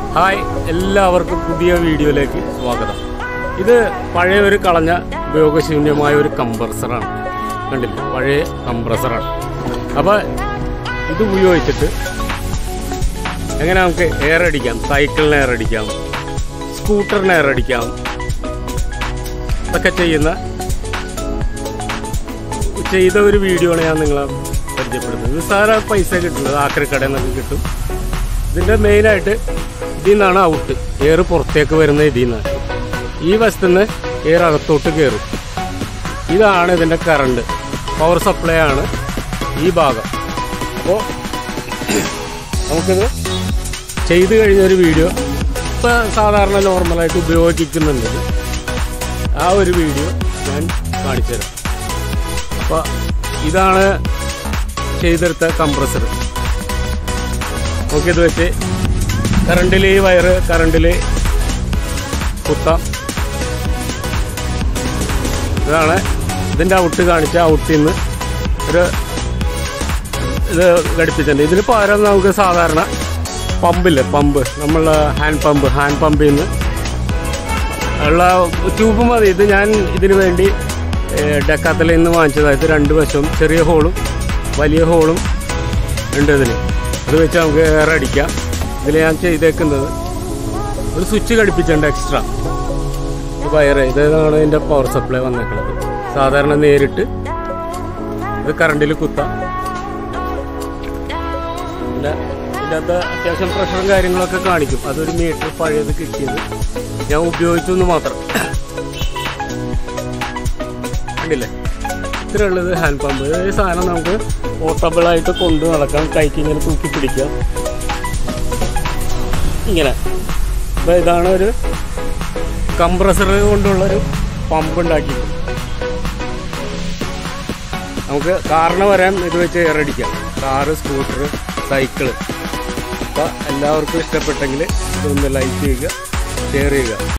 hi എല്ലാവർക്കും പുതിയ വീഡിയോയിലേക്ക് സ്വാഗതം ഇത് പഴയ ഒരു കളഞ്ഞ ഉപയോഗശൂന്യമായ ഒരു കംപ്രസറാണ് കണ്ടില്ല പഴയ കംപ്രസറാണ് അപ്പോൾ ഇത് ഉപയോഗിച്ചിട്ട് എങ്ങനെ നമുക്ക് എയർ അടിക്കാം സൈക്കിളിന് എയർ അടിക്കാം സ്കൂട്ടറിന് എയർ അടിക്കാം ഇതൊക്കെ ചെയ്യുന്ന ചെയ്ത ഒരു വീഡിയോ ആണ് ഞാൻ നിങ്ങളെ പരിചയപ്പെടുന്നത് നിസ്സാര പൈസ കിട്ടുന്നത് ആക്രിക്കടയിൽ നിന്നൊക്കെ കിട്ടും ഇതിൻ്റെ മെയിനായിട്ട് ഇതിൽ നിന്നാണ് ഔട്ട് എയർ പുറത്തേക്ക് വരുന്ന ഇതിൽ നിന്നാണ് ഈ വശത്തുനിന്ന് എയർ അകത്തോട്ട് കയറും ഇതാണ് ഇതിൻ്റെ കറണ്ട് പവർ സപ്ലൈ ആണ് ഈ ഭാഗം അപ്പോൾ നമുക്കിത് ചെയ്തു കഴിഞ്ഞൊരു വീഡിയോ ഇപ്പോൾ സാധാരണ നോർമലായിട്ട് ഉപയോഗിക്കുന്നുണ്ട് ആ ഒരു വീഡിയോ ഞാൻ കാണിച്ചു തരാം അപ്പോൾ ഇതാണ് ചെയ്തെടുത്ത കംപ്രസർ നമുക്കിത് വെച്ച് കറണ്ടിൽ ഈ വയറ് കറണ്ടിൽ കുത്താം ഇതാണ് ഇതിൻ്റെ ഔട്ട് കാണിച്ച ഔട്ടിൽ നിന്ന് ഒരു ഇത് ഘടിപ്പിച്ചിട്ടുണ്ട് ഇതിന് പകരം നമുക്ക് സാധാരണ പമ്പില്ലേ പമ്പ് നമ്മളെ ഹാൻഡ് പമ്പ് ഹാൻഡ് പമ്പിൽ നിന്ന് ഉള്ള ട്യൂബ് മതി ഇത് ഞാൻ ഇതിനു വേണ്ടി ഡെക്കാത്തലിൽ നിന്ന് വാങ്ങിച്ചതാണ് ഇത് രണ്ട് വശവും ചെറിയ ഹോളും വലിയ ഹോളും ഉണ്ട് ഇതിന് അത് വെച്ച് നമുക്ക് എയർ അടിക്കാം ഇതിൽ ഞാൻ ചെയ്തേക്കുന്നത് ഒരു സ്വിച്ച് ഘടിപ്പിച്ചിട്ടുണ്ട് എക്സ്ട്രാ വയറ് ഇതാണ് ഇതിൻ്റെ പവർ സപ്ലൈ വന്നേക്കുന്നത് സാധാരണ നേരിട്ട് ഇത് കറണ്ടിൽ കുത്താം പിന്നെ ഇതിനകത്ത് അത്യാവശ്യം പ്രഷറും കാര്യങ്ങളൊക്കെ കാണിക്കും അതൊരു മീറ്റർ പഴയത് കിട്ടിയത് ഞാൻ ഉപയോഗിച്ചു എന്ന് മാത്രം കണ്ടില്ലേ ഇത്ര ഉള്ളത് ഹാൻഡ് പമ്പ് ഈ സാധനം നമുക്ക് പോർട്ടബിളായിട്ട് കൊണ്ടു നടക്കാം കൈക്ക് ഇങ്ങനെ തൂക്കി പിടിക്കാം ഇങ്ങനെ അപ്പോൾ ഇതാണ് ഒരു കംപ്രസർ കൊണ്ടുള്ളൊരു പമ്പ് ഉണ്ടാക്കി നമുക്ക് കാറിന് വരാൻ ഇത് വെച്ച് എയറടിക്കാം കാറ് സ്കൂട്ടർ സൈക്കിള് അപ്പോൾ എല്ലാവർക്കും ഇഷ്ടപ്പെട്ടെങ്കിൽ ഇതൊന്ന് ലൈക്ക് ചെയ്യുക ഷെയർ ചെയ്യുക